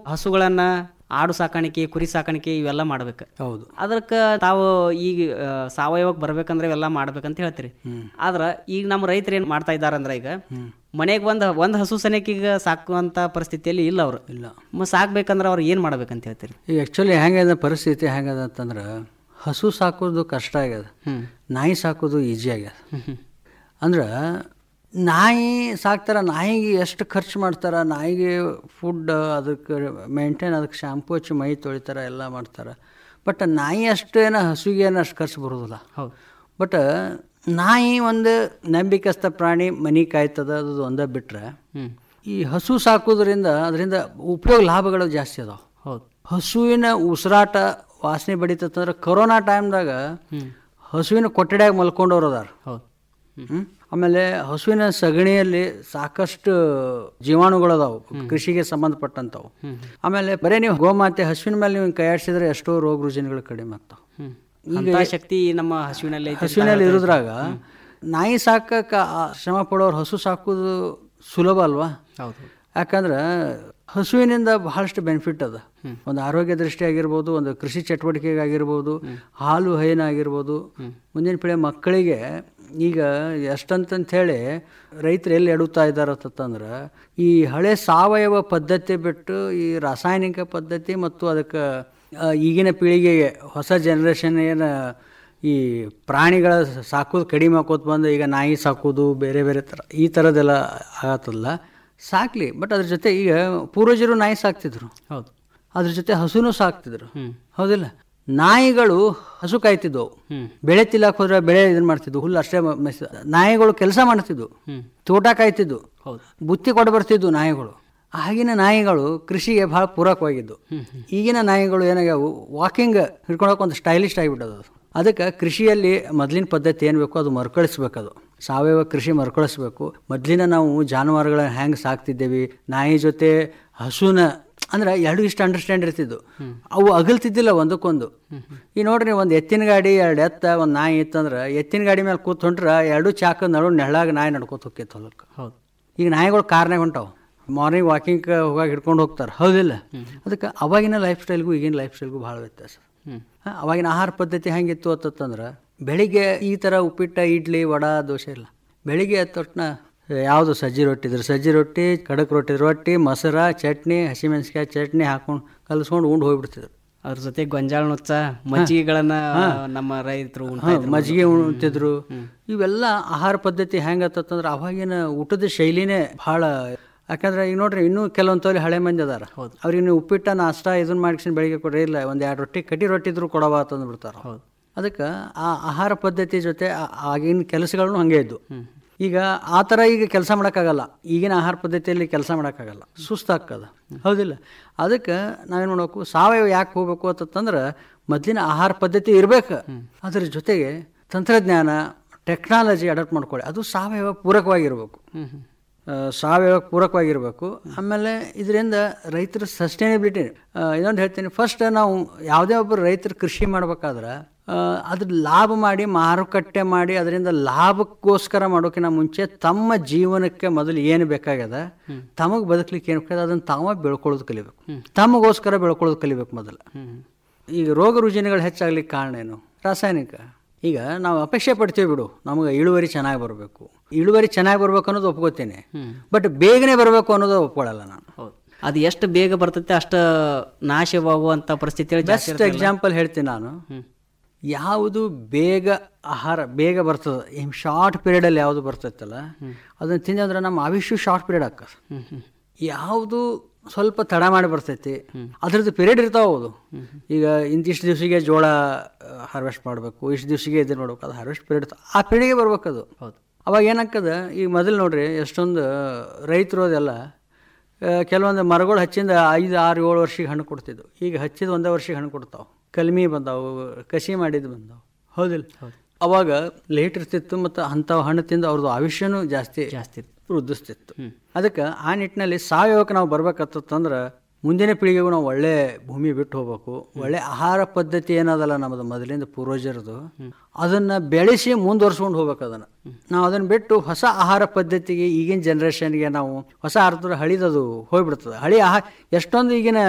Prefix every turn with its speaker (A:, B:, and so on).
A: ಹಸುಗಳನ್ನ ಆಡು ಸಾಕಾಣಿಕೆ ಕುರಿ ಸಾಕಾಣಿಕೆ ಇವೆಲ್ಲ ಮಾಡ್ಬೇಕು
B: ಹೌದು
A: ಅದಕ್ಕೆ ತಾವು ಈಗ ಆ, ಸಾವಯವಕ್ಕೆ ಬರ್ಬೇಕಂದ್ರೆ ಇವೆಲ್ಲ ಮಾಡ್ಬೇಕಂತ ಹೇಳ್ತೀರಿ ಆದ್ರೆ ಈಗ ನಮ್ಮ ರೈತರು ಏನು ಮಾಡ್ತಾ ಇದಾರಂದ್ರೆ ಈಗ ಮನೆಗೆ ಒಂದು ಒಂದು ಹಸು ಸನೇಕ ಈಗ ಸಾಕುವಂತ ಪರಿಸ್ಥಿತಿಯಲ್ಲಿ ಇಲ್ಲ ಅವರು
B: ಇಲ್ಲ
A: ಮ ಸಾಕ್ಬೇಕಂದ್ರೆ ಅವ್ರು ಏನು ಮಾಡ್ಬೇಕಂತ ಹೇಳ್ತೀರಿ
B: ಈಗ ಆ್ಯಕ್ಚುಲಿ ಹೆಂಗದ ಪರಿಸ್ಥಿತಿ ಹೆಂಗದ ಅಂತಂದ್ರೆ ಹಸು ಸಾಕೋದು ಕಷ್ಟ ಆಗ್ಯದ
A: ಹ್ಮ್
B: ನಾಯಿ ಸಾಕೋದು ಈಜಿ ಆಗ್ಯದ
A: ಹ್ಮ್ ಹ್ಮ್
B: ಅಂದ್ರೆ ನಾಯಿ ಸಾಕ್ತಾರ ನಾಯಿಗೆ ಎಷ್ಟು ಖರ್ಚು ಮಾಡ್ತಾರೆ ನಾಯಿಗೆ ಫುಡ್ ಅದಕ್ಕೆ ಮೇಂಟೈನ್ ಅದಕ್ಕೆ ಶಾಂಪು ಹಚ್ಚಿ ಮೈ ತೊಳಿತಾರೆ ಎಲ್ಲ ಮಾಡ್ತಾರೆ ಬಟ್ ನಾಯಿ ಅಷ್ಟು ಏನೋ ಹಸುಗೆ ಏನು ಅಷ್ಟು ಖರ್ಚು ಬರೋದಿಲ್ಲ
A: ಹೌದು
B: ಬಟ್ ನಾಯಿ ಒಂದು ನಂಬಿಕಸ್ಥ ಪ್ರಾಣಿ ಮನೆ ಕಾಯ್ತದ ಅದು ಒಂದೇ ಬಿಟ್ರೆ
A: ಹ್ಮ್
B: ಈ ಹಸು ಸಾಕೋದ್ರಿಂದ ಅದರಿಂದ ಉಪಯೋಗ ಲಾಭಗಳು ಜಾಸ್ತಿ ಅದಾವೆ
A: ಹೌದು
B: ಹಸುವಿನ ಉಸಿರಾಟ ವಾಸನೆ ಬಡಿತಂದ್ರೆ ಕೊರೋನಾ ಟೈಮ್ದಾಗ ಹಸುವಿನ ಕೊಠಡಿಯಾಗ ಮಲ್ಕೊಂಡವ್ರು ಅದಾರ
A: ಹೌದು
B: ಹ್ಮ್? ಆಮೇಲೆ ಹಸುವಿನ ಸಗಣಿಯಲ್ಲಿ ಸಾಕಷ್ಟು ಜೀವಾಣುಗಳದಾವು ಕೃಷಿಗೆ ಸಂಬಂಧಪಟ್ಟಂತವು ಆಮೇಲೆ ಬರೀ ನೀವು ಗೋಮಾತೆ ಹಸುವಿನ ಮೇಲೆ ನೀವು ಕೈ ಆಡಿಸಿದ್ರೆ ಎಷ್ಟೋ ರೋಗ ರುಜಿನಗಳು ಕಡಿಮೆ ಆಗ್ತಾವೆ
A: ಹ್ಮ್ ಅಂತ ಶಕ್ತಿ ನಮ್ಮ ಹಸುವಿನಲ್ಲಿ ಐತೆ ಅಂತ
B: ಹಸುವಿನಲ್ಲಿ ಇರೋದ್ರಾಗ ನಾಯಿ ಸಾಕಕ್ಕೆ ಆ ಶ್ರಮ ಪಡೋರು ಹಸು ಸಾಕೋದು ಸುಲಭ ಅಲ್ವಾ
A: ಹೌದು
B: ಯಾಕಂದ್ರೆ ಹಸುವಿನಿಂದ ಬಹಳಷ್ಟು ಬೆನಿಫಿಟ್ ಅದ ಒಂದು ಆರೋಗ್ಯ ದೃಷ್ಟಿ ಆಗಿರ್ಬೋದು ಒಂದು ಕೃಷಿ ಚಟುವಟಿಕೆಗೆ ಆಗಿರ್ಬೋದು ಹಾಲು ಹೈನ ಆಗಿರ್ಬೋದು ಮುಂದಿನ ಪೀಳಿಗೆ ಮಕ್ಕಳಿಗೆ ಈಗ ಎಷ್ಟಂತಂತ ಹೇಳಿ ರೈತರು ಎಲ್ಲಿ ಎಡುತ್ತಾ ಇದ್ದಾರೆ ಅಂತಂದ್ರೆ ಈ ಹಳೆ ಸಾವಯವ ಪದ್ಧತಿ ಬಿಟ್ಟು ಈ ರಾಸಾಯನಿಕ ಪದ್ಧತಿ ಮತ್ತು ಅದಕ್ಕೆ ಆ, ಈಗಿನ ಪೀಳಿಗೆಗೆ ಹೊಸ ಜನ್ರೇಷನ್ ಏನು ಈ ಪ್ರಾಣಿಗಳ ಸಾಕೋದು ಕಡಿಮೆ ಹಾಕೋದು ಬಂದು ಈಗ ನಾಯಿ ಸಾಕೋದು ಬೇರೆ ಬೇರೆ ಥರ ಈ ಥರದ್ದೆಲ್ಲ ಆಗತ್ತಲ್ಲ ಸಾಕ್ಲಿ ಬಟ್ ಅದ್ರ ಜೊತೆ ಈಗ ಪೂರ್ವಜರು ನಾಯಿ ಸಾಕ್ತಿದ್ರು
A: ಹೌದು
B: ಅದ್ರ ಜೊತೆ ಹಸುನೂ ಸಾಕ್ತಿದ್ರು
A: ಹ್ಮ್
B: ಹೌದಿಲ್ಲ ನಾಯಿಗಳು ಹಸು ಕಾಯ್ತಿದ್ವು
A: ಹ್ಮ್
B: ಬೆಳೆ ತಿಲ್ಲಕ್ಕೆ ಹೋದ್ರೆ ಬೆಳೆ ಇದನ್ನ ಮಾಡ್ತಿದ್ವು ಹುಲ್ಲು ಅಷ್ಟೇ ಮ- ಮೇಯ್ಸ ನಾಯಿಗಳು ಕೆಲಸ ಮಾಡ್ತಿದ್ವು
A: ಹ್ಮ್
B: ತೋಟ ಕಾಯ್ತಿದ್ವು
A: ಹೌದು
B: ಬುತ್ತಿ ಕೊಟ್ಟು ಬರ್ತಿದ್ವು ನಾಯಿಗಳು ಆಗಿನ ನಾಯಿಗಳು ಕೃಷಿಗೆ ಭಾಳ ಪೂರಕವಾಗಿದ್ದು ಈಗಿನ ನಾಯಿಗಳು ಏನಾಗ್ಯಾವು ವಾಕಿಂಗ್ ಹಿಡ್ಕೊಳಕ್ಕೆ ಒಂದು ಸ್ಟೈಲಿಸ್ಟ್ ಆಗಿಬಿಟ್ಟದು ಅದು ಅದಕ್ಕೆ ಕೃಷಿಯಲ್ಲಿ ಮೊದಲಿನ ಪದ್ಧತಿ ಏನು ಬೇಕೋ ಅದು ಮರುಕಳಿಸ್ಬೇಕದು ಸಾವಯವ ಕೃಷಿ ಮರುಕಳಿಸ್ಬೇಕು ಮೊದಲಿನ ನಾವು ಜಾನುವಾರುಗಳನ್ನ ಹೆಂಗೆ ಸಾಕ್ತಿದ್ದೇವೆ ನಾಯಿ ಜೊತೆ ಹಸುನ ಅಂದ್ರೆ ಎರಡು ಇಷ್ಟು ಅಂಡರ್ಸ್ಟ್ಯಾಂಡ್ ಇರ್ತಿದ್ದು ಅವು ಅಗಲ್ತಿದ್ದಿಲ್ಲ ಒಂದಕ್ಕೊಂದು ಈ ನೋಡ್ರಿ ಒಂದು ಎತ್ತಿನ ಗಾಡಿ ಎರಡು ಎತ್ತ ಒಂದು ನಾಯಿ ಇತ್ತಂದ್ರೆ ಎತ್ತಿನ ಗಾಡಿ ಮೇಲೆ ಕೂತ್ ಹೊಂಟ್ರೆ ಎರಡು ಚಾಕ ನಡು ನೆಳ್ಳಾಗ ನಾಯಿ ನಡ್ಕೋತ ಹೋಗ್ತಿತ್ತು ಹೊಲಕ್ಕೆ
A: ಹೌದು
B: ಈಗ ನಾಯಿಗಳು ಕಾರ್ನಾಗ ಹೊಂಟಾವು ಮಾರ್ನಿಂಗ್ ವಾಕಿಂಗ್ ಹೋಗಾಗ ಹಿಡ್ಕೊಂಡು ಹೋಗ್ತಾರೆ ಹೌದಿಲ್ಲ ಅದಕ್ಕೆ ಅವಾಗಿನ ಲೈಫ್ ಸ್ಟೈಲ್ಗೂ ಈಗಿನ ಲೈಫ್ ಸ್ಟೈಲ್ಗೂ ಭಾಳ ವ್ಯತ್ಯಾಸ
A: ಹ್ಮ್
B: ಹಾ, ಅವಾಗಿನ ಆಹಾರ ಪದ್ಧತಿ ಹೆಂಗಿತ್ತು ಅಂತಂದ್ರೆ ಬೆಳಿಗ್ಗೆ ಈ ಥರ ಉಪ್ಪಿಟ್ಟ ಇಡ್ಲಿ ವಡ ದೋಸೆ ಇಲ್ಲ ಬೆಳಿಗ್ಗೆ ಎದ್ದ ತಕ್ಷಣ ಯಾವುದು ಸಜ್ಜಿ ರೊಟ್ಟಿ ಇದ್ರೆ ಸಜ್ಜಿ ರೊಟ್ಟಿ ಕಡಕ್ ರೊಟ್ಟಿ ರೊಟ್ಟಿ ಮೊಸರ ಚಟ್ನಿ ಹಸಿಮೆಣಸಿಕಾಯಿ ಚಟ್ನಿ ಹಾಕೊಂಡು ಕಲಿಸ್ಕೊಂಡು ಉಂಡು ಹೋಗ್ಬಿಡ್ತಿದ್ರು
A: ಅದ್ರ ಜೊತೆ ಗೊಂಜಾಳ ನುಚ್ಚ ಮಜ್ಜಿಗೆಗಳನ್ನ ನಮ್ಮ ರೈತರು ಉಣ್ತಾ
B: ಹಾ,
A: ಇದ್ರು.
B: ಮಜ್ಜಿಗೆ ಉಣ್ತಿದ್ರು ಇವೆಲ್ಲ ಆಹಾರ ಪದ್ಧತಿ ಹೆಂಗತ್ತಂದ್ರೆ ಅವಾಗಿನ ಊಟದ ಶೈಲಿನೇ ಭಾಳ ಯಾಕಂದ್ರೆ ಈಗ ನೋಡ್ರಿ ಇನ್ನೂ ಕೆಲವೊಂದು ತೋಲಿ ಹಳೆ ಮಂದಿ ಅದಾರ ಅವ್ರಿಗೆ ನೀವು ಉಪ್ಪಿಟ್ಟ ನಾಷ್ಟ ಇದನ್ನ ಮಾಡ್ಕೊಂಡು ಬೆಳಿಗ್ಗೆ ಕೊಡ್ರಿ ಇಲ್ಲ ಒಂದು ಎರಡು ರೊಟ್ಟಿ ಕಟ್ಟಿ ರೊಟ್ಟಿ ಇದ್ರು ಕೊಡವ ಅಂತಂದು ಬಿಡ್ತಾರೆ
A: ಹೌದು
B: ಅದಕ್ಕೆ ಆ ಆಹಾರ ಪದ್ಧತಿ ಜೊತೆ ಆ- ಆಗಿನ ಕೆಲಸಗಳನ್ನು ಹಂಗೆ ಇದ್ದು ಈಗ ಆ ಥರ ಈಗ ಕೆಲಸ ಮಾಡೋಕ್ಕಾಗಲ್ಲ ಈಗಿನ ಆಹಾರ ಪದ್ಧತಿಯಲ್ಲಿ ಕೆಲಸ ಮಾಡೋಕ್ಕಾಗಲ್ಲ ಸುಸ್ತಾಗ್ತದ ಹೌದಿಲ್ಲ ಅದಕ್ಕೆ ನಾವೇನು ಮಾಡಬೇಕು ಸಾವಯವ ಯಾಕೆ ಹೋಗ್ಬೇಕು ಅಂತಂದ್ರೆ ಮೊದಲಿನ ಆಹಾರ ಪದ್ಧತಿ ಇರಬೇಕು ಅದ್ರ ಜೊತೆಗೆ ತಂತ್ರಜ್ಞಾನ ಟೆಕ್ನಾಲಜಿ ಅಡಾಪ್ಟ್ ಮಾಡ್ಕೊಳ್ಳಿ ಅದು ಸಾವಯವ ಪೂರಕವಾಗಿರ್ಬೇಕು
A: ಹ್ಮ್ ಹ್ಮ್
B: ಆ, ಸಾವಯವ ಪೂರಕವಾಗಿರಬೇಕು ಆಮೇಲೆ ಇದರಿಂದ ರೈತರ ಸಸ್ಟೈನಬಿಲಿಟಿ ಇನ್ನೊಂದು ಹೇಳ್ತೀನಿ ಫಸ್ಟ್ ನಾವು ಯಾವುದೇ ಒಬ್ಬರು ರೈತರು ಕೃಷಿ ಮಾಡ್ಬೇಕಾದ್ರೆ ಆ, ಅದ್ರ ಲಾಭ ಮಾಡಿ ಮಾರುಕಟ್ಟೆ ಮಾಡಿ ಅದರಿಂದ ಲಾಭಕ್ಕೋಸ್ಕರ ಮಾಡೋಕ್ಕಿಂತ ಮುಂಚೆ ತಮ್ಮ ಜೀವನಕ್ಕೆ ಮೊದಲು ಏನು ಬೇಕಾಗ್ಯದ ತಮಗೆ ಬದುಕಲಿಕ್ಕೆ ಏನು ಬೇಕಾದ ಅದನ್ನು ತಾವ ಬೆಳ್ಕೊಳ್ಳೋದು ಕಲಿಬೇಕು ತಮಗೋಸ್ಕರ ಬೆಳ್ಕೊಳ್ಳೋದು ಕಲಿಬೇಕು ಮೊದಲು
A: ಹ್ಮ್
B: ಈಗ ರೋಗ ರುಜಿನಗಳು ಹೆಚ್ಚಾಗ್ಲಿಕ್ಕೆ ಕಾರಣ ಏನು ರಾಸಾಯನಿಕ ಈಗ ನಾವು ಅಪೇಕ್ಷೆ ಪಡ್ತೀವಿ ಬಿಡು ನಮಗೆ ಇಳುವರಿ ಚೆನ್ನಾಗಿ ಬರಬೇಕು ಇಳುವರಿ ಚೆನ್ನಾಗಿ ಬರ್ಬೇಕು ಅನ್ನೋದು ಒಪ್ಕೋತೀನಿ ಬಟ್ ಬೇಗನೆ ಬರಬೇಕು ಅನ್ನೋದು ಒಪ್ಕೊಳ್ಳಲ್ಲ ನಾನು
A: ಹೌದು ಅದು ಎಷ್ಟು ಬೇಗ ಬರ್ತೈತೆ ಅಷ್ಟು ನಾಶವಾಗುವಂತ ಪರಿಸ್ಥಿತಿಗಳು ಜಾಸ್ತಿ
B: ಬೆಸ್ಟ್ ಎಕ್ಸಾಂಪಲ್ ಹೇಳ್ತೀನಿ ನಾನು ಯಾವುದು ಬೇಗ ಆಹಾರ ಬೇಗ ಬರ್ತದೆ ಈ ಶಾರ್ಟ್ ಪೀರಿಯಡಲ್ಲಿ ಯಾವುದು ಬರ್ತೈತಲ್ಲ ಅದನ್ನು ತಿಂದ್ರೆ ನಮ್ಮ ಆಯುಷ್ಯ ಶಾರ್ಟ್ ಪೀರಿಯಡ್ ಆಕಸ್
A: ಹ್ಮ್ ಹ್ಮ್
B: ಯಾವುದು ಸ್ವಲ್ಪ ತಡ ಮಾಡಿ ಬರ್ತೈತಿ ಅದ್ರದ್ದು ಪೀರಿಯಡ್ ಇರ್ತಾವ ಹೌದು ಈಗ ಇಂತಿಷ್ಟು ದಿವಸಿಗೆ ಜೋಳ ಹಾರ್ವೆಸ್ಟ್ ಮಾಡಬೇಕು ಇಷ್ಟು ದಿವಸಿಗೆ ಇದು ನೋಡ್ಬೇಕು ಅದು ಹಾರ್ವೆಸ್ಟ್ ಪೀರಿಯಡ್ ಆ ಪೀಳಿಗೆ ಬರ್ಬೇಕು ಅದು
A: ಹೌದು
B: ಅವಾಗ ಏನಾಗ್ತದ ಈಗ ಮೊದಲು ನೋಡ್ರಿ ಎಷ್ಟೊಂದು ರೈತರು ಅದೆಲ್ಲ ಆ, ಕೆಲವೊಂದು ಮರಗಳು ಹಚ್ಚಿಂದ ಐದು ಆರು ಏಳು ವರ್ಷಕ್ಕೆ ಹಣ್ಣು ಕೊಡ್ತಿದ್ವು ಈಗ ಹಚ್ಚಿದ ಒಂದೇ ವರ್ಷಕ್ಕೆ ಹಣ್ಣು ಕೊಡ್ತಾವೆ ಕಲ್ಮಿ ಬಂದಾವು ಕಸಿ ಮಾಡಿದ್ದು ಬಂದಾವು ಹೌದಿಲ್ಲ ಅವಾಗ ಲೇಟ್ ಇರ್ತಿತ್ತು ಮತ್ತು ಅಂಥವು ಹಣ್ಣು ತಿಂದು ಅವ್ರದ್ದು ಆಯುಷ್ಯನೂ ಜಾಸ್ತಿ
A: ಜಾಸ್ತಿ
B: ವೃದ್ಧಿಸ್ತಿತ್ತು ಅದಕ್ಕೆ ಆ ನಿಟ್ಟಿನಲ್ಲಿ ಸಾವಯವಕ್ಕೆ ನಾವು ಬರ್ಬೇಕತ್ತಂದ್ರೆ ಮುಂದಿನ ಪೀಳಿಗೆಗೂ ನಾವು ಒಳ್ಳೆ ಭೂಮಿ ಬಿಟ್ಟು ಹೋಗ್ಬೇಕು ಒಳ್ಳೆ ಆಹಾರ ಪದ್ಧತಿ ಏನದಲ್ಲ ನಮ್ಮದು ಮೊದಲಿಂದ ಪೂರ್ವಜರದು ಅದನ್ನ ಬೆಳೆಸಿ ಮುಂದುವರ್ಸ್ಕೊಂಡು ಹೋಗ್ಬೇಕು ಅದನ್ನ ನಾವು ಅದನ್ನ ಬಿಟ್ಟು ಹೊಸ ಆಹಾರ ಪದ್ಧತಿಗೆ ಈಗಿನ ಜನ್ರೇಷನ್ಗೆ ನಾವು ಹೊಸ ಅರ್ಥದ ಹಳಿದದು ಹೋಗ್ಬಿಡ್ತದೆ ಹಳಿ ಆಹಾರ ಎಷ್ಟೊಂದು ಈಗಿನ